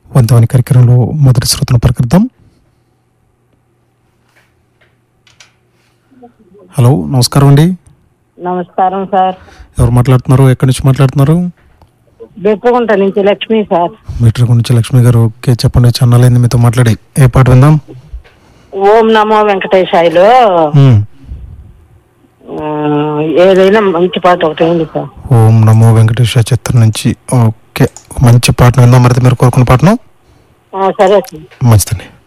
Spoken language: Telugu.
వంతవాణి కార్యక్రమంలో మొదటి శ్రోతను పలకరిద్దాం హలో నమస్కారం అండి నమస్కారం సార్ ఎవరు మాట్లాడుతున్నారు ఎక్కడి నుంచి మాట్లాడుతున్నారు బెట్టుకుంట నుంచి లక్ష్మి సార్ మీటర్ గురించి లక్ష్మి గారు ఓకే చెప్పండి చన్నాలైంది మీతో మాట్లాడి ఏ పాట విందాం ఓం నమో వెంకటేశాయిలో మ్మ్. ఆ, ఏదైనా మంచి పాట ఒకటి ఉంది సార్ ఓం నమో వెంకటేశ్వర చిత్రం నుంచి ఓకే మంచి పాటను విందాం మరి మీరు కోరుకున్న పాటను ఆ, సరే సార్ మంచిదండి